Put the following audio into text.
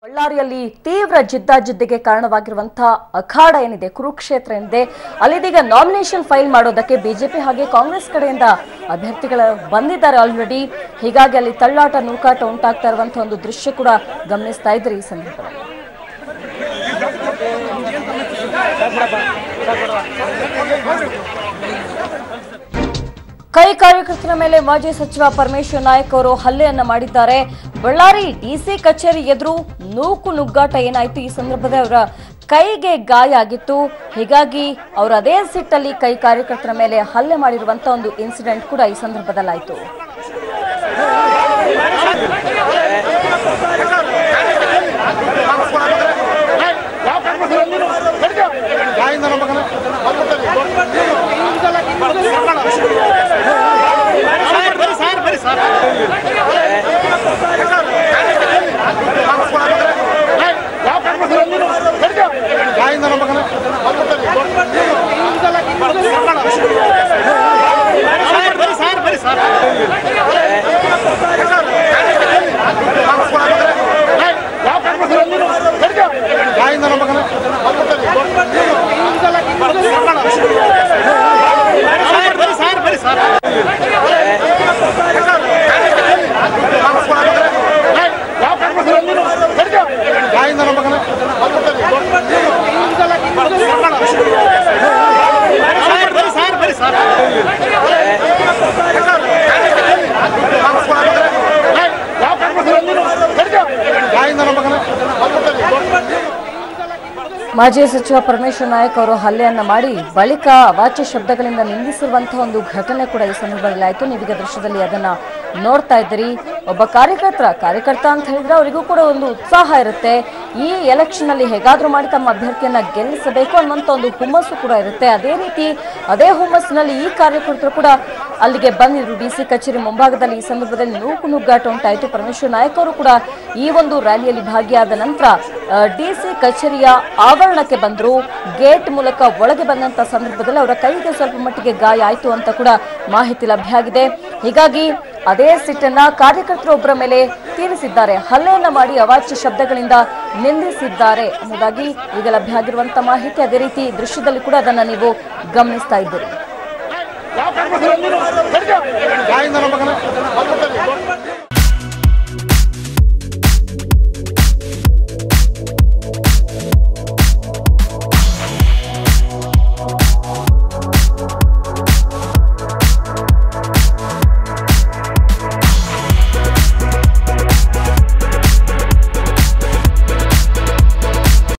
ಬಳ್ಳಾರಿಯಲ್ಲಿ ತೀವ್ರ ಜಿದ್ದಾಜಿದ್ದಿಗೆ ಕಾರಣವಾಗಿರುವಂತಹ ಅಖಾಡ ಏನಿದೆ ಕುರುಕ್ಷೇತ್ರ ಏನಿದೆ ಅಲ್ಲಿದೀಗ ನಾಮಿನೇಷನ್ ಫೈಲ್ ಮಾಡೋದಕ್ಕೆ ಬಿಜೆಪಿ ಹಾಗೆ ಕಾಂಗ್ರೆಸ್ ಕಡೆಯಿಂದ ಅಭ್ಯರ್ಥಿಗಳು ಬಂದಿದ್ದಾರೆ ಆಲ್ರೆಡಿ ಹೀಗಾಗಿ ಅಲ್ಲಿ ತಳ್ಳಾಟ ನೂಕಾಟ ಉಂಟಾಗ್ತಾ ಇರುವಂತಹ ಒಂದು ದೃಶ್ಯ ಕೂಡ ಗಮನಿಸ್ತಾ ಇದ್ರಿ ಈ ಸಂದರ್ಭದಲ್ಲಿ ಕೈ ಕಾರ್ಯಕರ್ತರ ಮೇಲೆ ಮಾಜಿ ಸಚಿವ ಪರಮೇಶ್ವರ್ ನಾಯಕ್ ಅವರು ಹಲ್ಲೆಯನ್ನ ಮಾಡಿದ್ದಾರೆ ಬಳ್ಳಾರಿ ಡಿಸಿ ಕಚೇರಿ ಎದುರು ನೂಕು ನುಗ್ಗಾಟ ಏನಾಯ್ತು ಈ ಸಂದರ್ಭದಲ್ಲಿ ಅವರ ಕೈಗೆ ಗಾಯ ಆಗಿತ್ತು ಹೀಗಾಗಿ ಅವರು ಅದೇ ಸಿಟ್ಟಲ್ಲಿ ಕೈ ಕಾರ್ಯಕರ್ತರ ಮೇಲೆ ಹಲ್ಲೆ ಮಾಡಿರುವಂತ ಒಂದು ಇನ್ಸಿಡೆಂಟ್ ಕೂಡ ಈ ಸಂದರ್ಭದಲ್ಲಿ ಆಯ್ತು ಮಾಜಿ ಸಚಿವ ಪರಮೇಶ್ವರ್ ನಾಯಕ್ ಅವರು ಹಲ್ಲೆಯನ್ನ ಮಾಡಿ ಬಳಿಕ ಅವಾಚ್ಯ ಶಬ್ದಗಳಿಂದ ನಿಂದಿಸಿರುವಂತಹ ಒಂದು ಘಟನೆ ಕೂಡ ಈ ಸಂದರ್ಭದಲ್ಲಿ ಆಯ್ತು ನೀವೀಗ ದೃಶ್ಯದಲ್ಲಿ ಅದನ್ನ ನೋಡ್ತಾ ಇದ್ದೀರಿ ಒಬ್ಬ ಕಾರ್ಯಕರ್ತರ ಕಾರ್ಯಕರ್ತ ಅಂತ ಹೇಳಿದ್ರೆ ಅವರಿಗೂ ಕೂಡ ಒಂದು ಉತ್ಸಾಹ ಇರುತ್ತೆ ಈ ಎಲೆಕ್ಷನ್ ಅಲ್ಲಿ ಹೇಗಾದ್ರೂ ಮಾಡಿ ತಮ್ಮ ಅಭ್ಯರ್ಥಿಯನ್ನ ಗೆಲ್ಲಿಸಬೇಕು ಅನ್ನುವಂತ ಒಂದು ಹುಮ್ಮಸ್ಸು ಕೂಡ ಇರುತ್ತೆ ಅದೇ ರೀತಿ ಅದೇ ಹುಮ್ಮಸ್ಸಿನಲ್ಲಿ ಈ ಕಾರ್ಯಕರ್ತರು ಕೂಡ ಅಲ್ಲಿಗೆ ಬಂದಿದ್ರು ಡಿ ಸಿ ಕಚೇರಿ ಮುಂಭಾಗದಲ್ಲಿ ಈ ಸಂದರ್ಭದಲ್ಲಿ ನೂಕು ನುಗ್ಗಾಟ ಉಂಟಾಯಿತು ಪರಮೇಶ್ವರ್ ನಾಯಕ್ ಅವರು ಕೂಡ ಈ ಒಂದು ರ್ಯಾಲಿಯಲ್ಲಿ ಭಾಗಿಯಾದ ನಂತರ ಡಿಸಿ ಕಚೇರಿಯ ಆವರಣಕ್ಕೆ ಬಂದ್ರು ಗೇಟ್ ಮೂಲಕ ಒಳಗೆ ಬಂದಂತ ಸಂದರ್ಭದಲ್ಲಿ ಅವರ ಕೈಗೆ ಸ್ವಲ್ಪ ಮಟ್ಟಿಗೆ ಗಾಯ ಆಯ್ತು ಅಂತ ಕೂಡ ಮಾಹಿತಿ ಲಭ್ಯ ಆಗಿದೆ ಹೀಗಾಗಿ ಅದೇ ಸಿಟ್ಟನ್ನ ಕಾರ್ಯಕರ್ತರೊಬ್ಬರ ಮೇಲೆ ತೀರಿಸಿದ್ದಾರೆ ಹಲ್ಲೆಯನ್ನ ಮಾಡಿ ಅವಾಚ್ಯ ಶಬ್ದಗಳಿಂದ ನಿಂದಿಸಿದ್ದಾರೆ ಅನ್ನೋದಾಗಿ ಈಗ ಲಭ್ಯ ಆಗಿರುವಂತ ಮಾಹಿತಿ ಅದೇ ರೀತಿ ದೃಶ್ಯದಲ್ಲಿ ಕೂಡ ಅದನ್ನ ನೀವು ಗಮನಿಸ್ತಾ ಇದ್ದೀರಿ ಯಾವ ಕಾರಣಕ್ಕೆ ಬಂದಿರೋ? ಕಡ್ಗ. ಗಾಯಿಂದ ನಮ್ಮ ಮಗನ. ಬಂದ್ಬಿಟ್ಟಲ್ಲಿ.